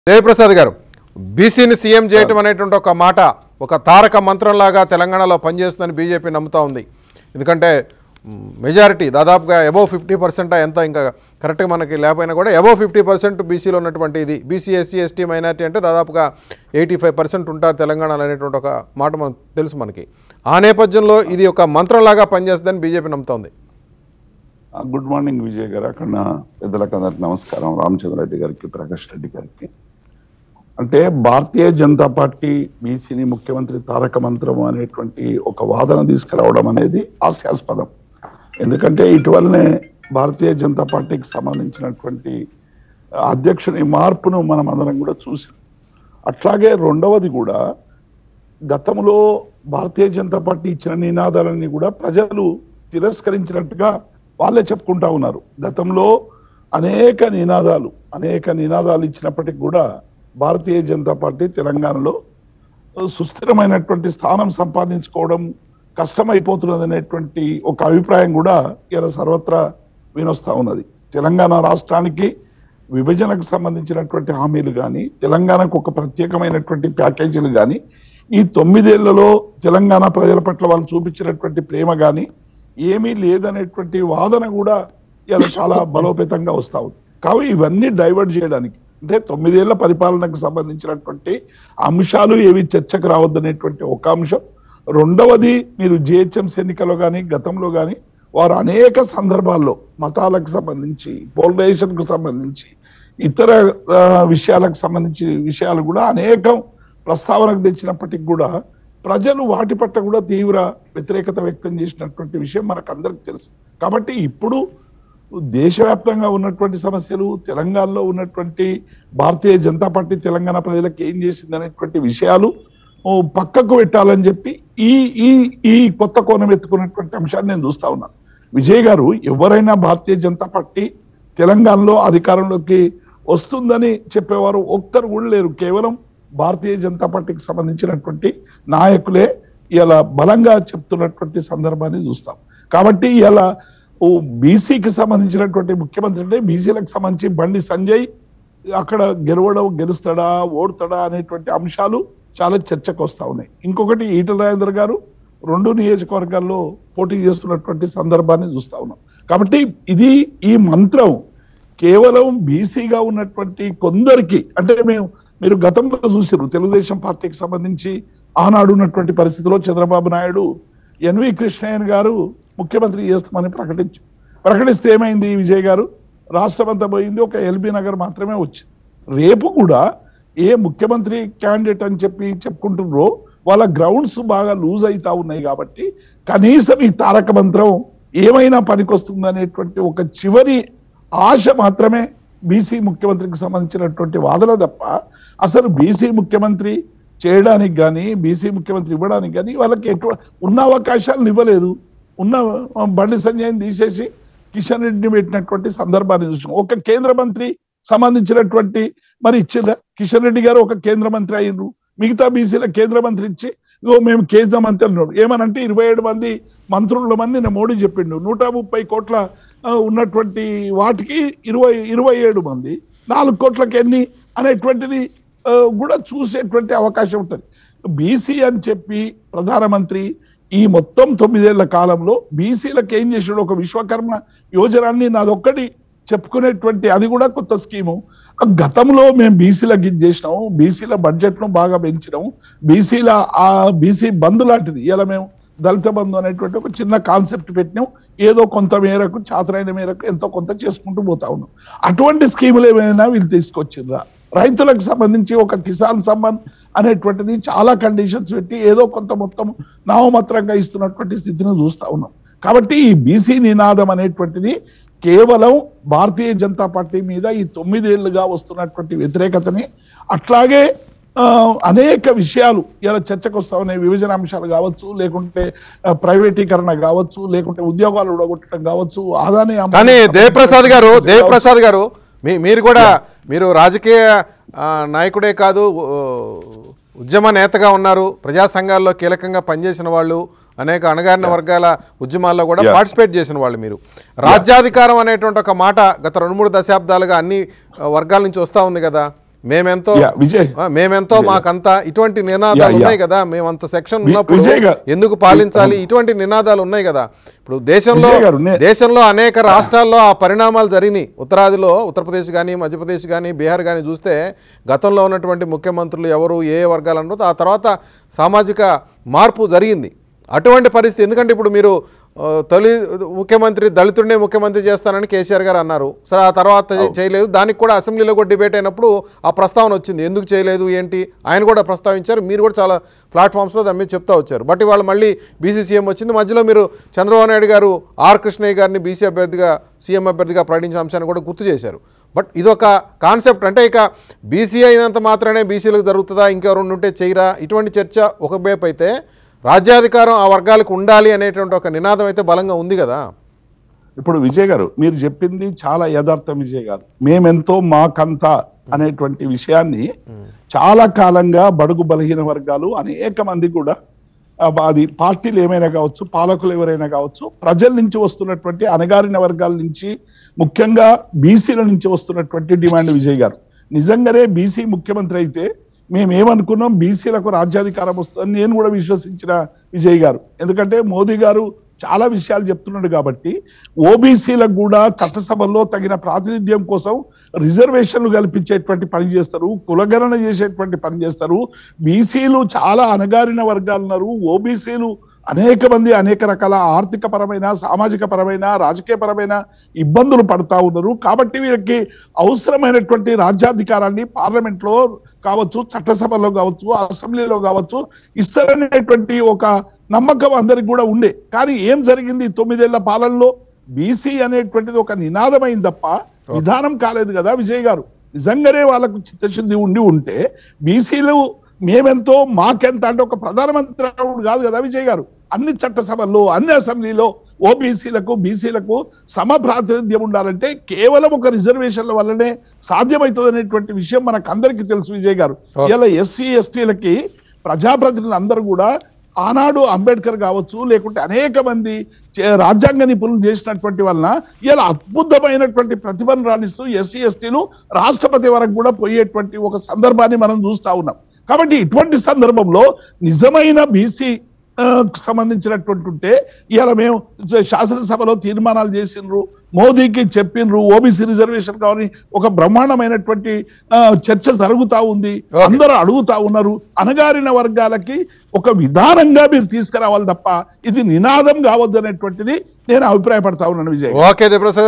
జయప్రసాద్ గారు బీసీని సీఎం చేయటం అనేటువంటి ఒక మాట ఒక తారక మంత్రంలాగా తెలంగాణలో పనిచేస్తుందని బీజేపీ నమ్ముతా ఉంది ఎందుకంటే మెజారిటీ దాదాపుగా అబౌవ్ ఫిఫ్టీ పర్సెంట్ ఎంత ఇంకా కరెక్ట్గా మనకి లేకపోయినా కూడా అబౌవ్ ఫిఫ్టీ పర్సెంట్ బీసీలో ఉన్నటువంటి ఇది బీసీ ఎస్సీ ఎస్టీ మైనార్టీ అంటే దాదాపుగా ఎయిటీ ఫైవ్ పర్సెంట్ ఉంటారు తెలంగాణలో అనేటువంటి ఒక మాట మనకు తెలుసు మనకి ఆ నేపథ్యంలో ఇది ఒక మంత్రంలాగా పనిచేస్తుందని బీజేపీ నమ్ముతోంది ఆ, గుడ్ మార్నింగ్ విజయ్ గారు అక్కడ నా పెద్దలకు అందరికి నమస్కారం రామచంద్ర రెడ్డి గారికి ప్రకాష్ రెడ్డి గారికి అంటే భారతీయ జనతా పార్టీ బీసీని ముఖ్యమంత్రి తారక మంత్రం అనేటువంటి ఒక వాదన తీసుకురావడం అనేది హాస్యాస్పదం ఎందుకంటే ఇటీవలనే భారతీయ జనతా పార్టీకి సంబంధించినటువంటి అధ్యక్షుని మార్పును మనం అందరం కూడా చూసాం అట్లాగే రెండవది కూడా గతంలో భారతీయ జనతా పార్టీ ఇచ్చిన నినాదాలన్నీ కూడా ప్రజలు తిరస్కరించినట్టుగా వాళ్ళే చెప్పుకుంటా ఉన్నారు గతంలో అనేక నినాదాలు అనేక నినాదాలు ఇచ్చినప్పటికీ కూడా భారతీయ జనతా పార్టీ తెలంగాణలో సుస్థిరమైనటువంటి స్థానం సంపాదించుకోవడం కష్టమైపోతున్నది అనేటువంటి ఒక అభిప్రాయం కూడా ఇలా సర్వత్రా వినొస్తా ఉన్నది తెలంగాణ రాష్ట్రానికి విభజనకు సంబంధించినటువంటి హామీలు కానీ తెలంగాణకు ఒక ప్రత్యేకమైనటువంటి ప్యాకేజీలు కానీ ఈ తొమ్మిదేళ్లలో తెలంగాణ ప్రజల పట్ల వాళ్ళు చూపించినటువంటి ప్రేమ కానీ ఏమీ లేదనేటువంటి వాదన కూడా ఇలా చాలా బలోపేతంగా వస్తా ఉంది కాబట్టి ఇవన్నీ డైవర్ట్ చేయడానికి అంటే తొమ్మిదేళ్ల పరిపాలనకు సంబంధించినటువంటి అంశాలు ఏవి చర్చకు రావద్దనేటువంటి ఒక అంశం రెండవది మీరు జిహెచ్ఎంసీ ఎన్నికల్లో కానీ గతంలో కానీ వారు అనేక సందర్భాల్లో మతాలకు సంబంధించి పోలరైజేషన్ కు సంబంధించి ఇతర ఆ, విషయాలకు సంబంధించి విషయాలు కూడా అనేకం ప్రస్తావనకు తెచ్చినప్పటికీ కూడా ప్రజలు వాటి పట్ల కూడా తీవ్ర వ్యతిరేకత వ్యక్తం చేసినటువంటి విషయం మనకు అందరికి తెలుసు కాబట్టి ఇప్పుడు దేశవ్యాప్తంగా ఉన్నటువంటి సమస్యలు తెలంగాణలో ఉన్నటువంటి భారతీయ జనతా పార్టీ తెలంగాణ ప్రజలకు ఏం చేసింది అనేటువంటి విషయాలు ఓ, పక్కకు పెట్టాలని చెప్పి ఈ ఈ ఈ కొత్త కోణం ఎత్తుకున్నటువంటి అంశాన్ని నేను చూస్తా ఉన్నాను విజయ్ గారు ఎవరైనా భారతీయ జనతా పార్టీ తెలంగాణలో అధికారంలోకి వస్తుందని చెప్పేవారు ఒక్కరు కూడా లేరు కేవలం భారతీయ జనతా పార్టీకి సంబంధించినటువంటి నాయకులే ఇలా బలంగా చెప్తున్నటువంటి సందర్భాన్ని చూస్తాం కాబట్టి ఇలా ఓ బీసీకి సంబంధించినటువంటి ముఖ్యమంత్రి అంటే బీసీలకు సంబంధించి బండి సంజయ్ అక్కడ గెలవడం గెలుస్తాడా ఓడతాడా అనేటువంటి అంశాలు చాలా చర్చకు వస్తా ఉన్నాయి ఇంకొకటి ఈటల రాజేందర్ గారు రెండు నియోజకవర్గాల్లో పోటీ చేస్తున్నటువంటి సందర్భాన్ని చూస్తా ఉన్నాం కాబట్టి ఇది ఈ మంత్రం కేవలం బీసీగా ఉన్నటువంటి కొందరికి అంటే మేము మీరు గతంలో చూసారు తెలుగుదేశం పార్టీకి సంబంధించి ఆనాడు ఉన్నటువంటి పరిస్థితిలో చంద్రబాబు నాయుడు ఎన్వి కృష్ణయ్యన్ గారు ముఖ్యమంత్రి చేస్తామని ప్రకటించు ప్రకటిస్తే ఏమైంది విజయ్ గారు రాష్ట్రం అంతా పోయింది ఒక ఎల్బీ నగర్ మాత్రమే వచ్చింది రేపు కూడా ఏ ముఖ్యమంత్రి క్యాండిడేట్ అని చెప్పి చెప్పుకుంటున్నారో వాళ్ళ గ్రౌండ్స్ బాగా లూజ్ అవుతా ఉన్నాయి కాబట్టి కనీసం ఈ తారక మంత్రం ఏమైనా పనికొస్తుంది అనేటువంటి ఒక చివరి ఆశ మాత్రమే బీసీ ముఖ్యమంత్రికి సంబంధించినటువంటి వాదన తప్ప అసలు బీసీ ముఖ్యమంత్రి చేయడానికి కానీ బీసీ ముఖ్యమంత్రి ఇవ్వడానికి కానీ వాళ్ళకి ఎటు ఉన్న అవకాశాలను ఇవ్వలేదు ఉన్న బండి సంజయ్ని తీసేసి కిషన్ రెడ్డిని పెట్టినటువంటి సందర్భాన్ని చూసాం ఒక కేంద్ర మంత్రి సంబంధించినటువంటి మరి ఇచ్చిన కిషన్ రెడ్డి గారు ఒక కేంద్ర మంత్రి అయ్యిండ్రు మిగతా బీసీల కేంద్ర మంత్రి ఇచ్చి ఇగో మేము కేంద్ర మంత్రి అన్నాడు ఏమనంటే ఇరవై ఏడు మంది మంత్రుల మంది నేను మోడీ చెప్పిండు నూట ముప్పై కోట్ల ఆ, ఉన్నటువంటి వాటికి ఇరవై ఇరవై ఏడు మంది నాలుగు కోట్లకి ఎన్ని అనేటువంటిది ఆ, కూడా చూసేటువంటి అవకాశం ఉంటుంది బీసీ అని చెప్పి ప్రధానమంత్రి ఈ మొత్తం తొమ్మిదేళ్ల కాలంలో బీసీలకు ఏం చేసాడు ఒక విశ్వకర్మ యోజనాన్ని నాదొక్కటి చెప్పుకునేటువంటి అది కూడా కొత్త స్కీము ఆ గతంలో మేము బీసీలకు ఇది చేసినాం బీసీల బడ్జెట్ ను బాగా పెంచినాం బీసీల ఆ బీసీ బంధు లాంటిది ఇలా మేము దళిత బంధు అనేటువంటి ఒక చిన్న కాన్సెప్ట్ పెట్టినాం ఏదో కొంత మేరకు చాతరైన మేరకు ఎంతో కొంత చేసుకుంటూ పోతా ఉన్నాం అటువంటి స్కీములు ఏమైనా వీళ్ళు తీసుకొచ్చిండ్రా రైతులకు సంబంధించి ఒక కిసాన్ సమ్మాన్ అనేటువంటిది చాలా కండిషన్స్ పెట్టి ఏదో కొంత మొత్తం నామమాత్రంగా ఇస్తున్నటువంటి స్థితిని చూస్తా ఉన్నాం కాబట్టి ఈ బీసీ నినాదం అనేటువంటిది కేవలం భారతీయ జనతా పార్టీ మీద ఈ తొమ్మిదేళ్లుగా వస్తున్నటువంటి వ్యతిరేకతని అట్లాగే ఆ, అనేక విషయాలు ఇలా చర్చకు వస్తా ఉన్నాయి విభజన అంశాలు కావచ్చు లేకుంటే ఆ, ప్రైవేటీకరణ కావచ్చు లేకుంటే ఉద్యోగాలు ఉడగొట్టడం కావచ్చు ఆదాని అంశాలకు కానీ దేవప్రసాద్ గారు సంబంధించి దేవప్రసాద్ గారు మీ మీరు కూడా మీరు రాజకీయ ఆ, నాయకుడే కాదు ఉ- ఉద్యమ నేతగా ఉన్నారు ప్రజా సంఘాల్లో కీలకంగా పనిచేసిన వాళ్ళు అనేక అణగారిన వర్గాల ఉద్యమాల్లో కూడా Yeah. పార్టిసిపేట్ చేసిన వాళ్ళు మీరు రాజ్యాధికారం అనేటువంటి ఒక మాట గత రెండు మూడు దశాబ్దాలుగా అన్ని ఆ, వర్గాల నుంచి వస్తూ ఉంది కదా మేమెంతో యా, విజయ్ ఆ, మేమెంతో మాకంతా ఇటువంటి నినాదాలు యా, యా. ఉన్నాయి కదా మేమంత సెక్షన్ వి- ఉన్నప్పుడు విజయ్ గారు. ఎందుకు పాలించాలి ఇటువంటి నినాదాలు ఉన్నాయి కదా ఇప్పుడు దేశంలో విజయ్ గారు, నే- దేశంలో అనేక రాష్ట్రాల్లో ఆ పరిణామాలు జరిగినాయి ఉత్తరాదిలో ఉత్తరప్రదేశ్ కానీ మధ్యప్రదేశ్ కానీ బీహార్ కానీ చూస్తే గతంలో ఉన్నటువంటి ముఖ్యమంత్రులు ఎవరు ఏ ఏ వర్గాలు అన్నదో ఆ తర్వాత సామాజిక మార్పు జరిగింది అటువంటి పరిస్థితి ఎందుకంటే ఇప్పుడు మీరు ఆ, తొలి ముఖ్యమంత్రి దళితుడినే ముఖ్యమంత్రి చేస్తానని కేసీఆర్ గారు అన్నారు సరే ఆ తర్వాత చేయలేదు దానికి కూడా అసెంబ్లీలో కూడా డిబేట్ అయినప్పుడు ఆ ప్రస్తావన వచ్చింది ఎందుకు చేయలేదు ఏంటి ఆయన కూడా ప్రస్తావించారు మీరు కూడా చాలా ప్లాట్ఫామ్స్లో దాని మీద చెప్తా వచ్చారు బట్ ఇవాళ మళ్ళీ బీసీ సీఎం వచ్చింది మధ్యలో మీరు చంద్రబాబు నాయుడు గారు ఆర్ కృష్ణయ్య గారిని బీసీ అభ్యర్థిగా సీఎం అభ్యర్థిగా ప్రకటించిన అంశాన్ని కూడా గుర్తు చేశారు బట్ ఇదొక కాన్సెప్ట్ అంటే ఇక బీసీ అయినంత మాత్రమే బీసీలకు జరుగుతుందా ఇంకెవరు ఉంటే చేయరా ఇటువంటి చర్చ ఒక వైపు అయితే రాజ్యాధికారం ఆ వర్గాలకు ఉండాలి అనేటువంటి ఒక నినాదం అయితే బలంగా ఉంది కదా ఇప్పుడు విజయ్ గారు మీరు చెప్పింది చాలా యథార్థం విజయ్ గారు మేమెంతో మాకంతా అనేటువంటి విషయాన్ని చాలా కాలంగా బడుగు బలహీన వర్గాలు అనేక మంది కూడా ఆ, అది పార్టీలు ఏమైనా కావచ్చు పాలకులు ఎవరైనా కావచ్చు ప్రజల నుంచి వస్తున్నటువంటి అణగారిన వర్గాల నుంచి ముఖ్యంగా బీసీల నుంచి వస్తున్నటువంటి డిమాండ్ విజయ్ గారు నిజంగానే బీసీ ముఖ్యమంత్రి అయితే మేము ఏమనుకున్నాం బీసీలకు రాజ్యాధికారం వస్తుందని నేను కూడా విశ్వసించిన విజయ్ గారు ఎందుకంటే మోదీ గారు చాలా విషయాలు చెప్తున్నాడు కాబట్టి ఓబీసీలకు కూడా చట్టసభల్లో తగిన ప్రాతినిధ్యం కోసం రిజర్వేషన్లు కల్పించేటువంటి పని చేస్తారు కులగణన చేసేటువంటి పని చేస్తారు బీసీలు చాలా అణగారిన వర్గాలు ఉన్నారు ఓబీసీలు అనేక మంది అనేక రకాల ఆర్థిక పరమైన సామాజిక పరమైన రాజకీయ పరమైన ఇబ్బందులు పడతా ఉన్నారు కాబట్టి వీళ్ళకి అవసరమైనటువంటి రాజ్యాధికారాన్ని పార్లమెంట్ లో కావచ్చు చట్టసభలో కావచ్చు అసెంబ్లీలో కావచ్చు ఇస్తారనేటువంటి ఒక నమ్మకం అందరికి కూడా ఉండే కానీ ఏం జరిగింది ఈ తొమ్మిదేళ్ల పాలనలో బీసీ అనేటువంటిది ఒక నినాదమైంది తప్ప విధానం కాలేదు కదా విజయ్ గారు నిజంగానే వాళ్ళకు చిత్తశుద్ధి ఉండి ఉంటే బీసీలు మేమెంతో మాకెంత అంటే ఒక ప్రధానమంత్రి రావుడు కాదు కదా విజయ్ గారు అన్ని చట్టసభల్లో అన్ని అసెంబ్లీలో ఓబీసీలకు బీసీలకు సమ ప్రాతినిధ్యం ఉండాలంటే కేవలం ఒక రిజర్వేషన్ల వల్లనే సాధ్యమవుతుంది అనేటువంటి విషయం మనకు అందరికీ తెలుసు విజయ్ గారు Okay. ఇలా ఎస్సీ ఎస్టీలకి ప్రజాప్రతినిధులు అందరూ కూడా ఆనాడు అంబేద్కర్ కావచ్చు లేకుంటే అనేక మంది చే- రాజ్యాంగ నిపుణులు చేసినటువంటి వలన ఇలా అద్భుతమైనటువంటి ప్రతిభను రాణిస్తూ ఎస్సీ ఎస్టీలు రాష్ట్రపతి వరకు కూడా పోయేటువంటి ఒక సందర్భాన్ని మనం చూస్తా ఉన్నాం కాబట్టి ఇటువంటి సందర్భంలో నిజమైన బీసీ సంబంధించినటువంటి ఉంటే ఇవాళ మేము జ- శాసనసభలో తీర్మానాలు చేసిండ్రు మోదీకి చెప్పిండ్రు ఓబీసీ రిజర్వేషన్ కావాలని ఒక బ్రహ్మాండమైనటువంటి ఆ, చర్చ జరుగుతా ఉంది Okay. అందరూ అడుగుతా ఉన్నారు అనగారిన వర్గాలకి ఒక విధానంగా మీరు తీసుకురావాలి తప్ప ఇది నినాదం కావద్దు అనేటువంటిది నేను అభిప్రాయపడతా ఉన్నాను విజయ్ ఓకే దేవప్రసాద్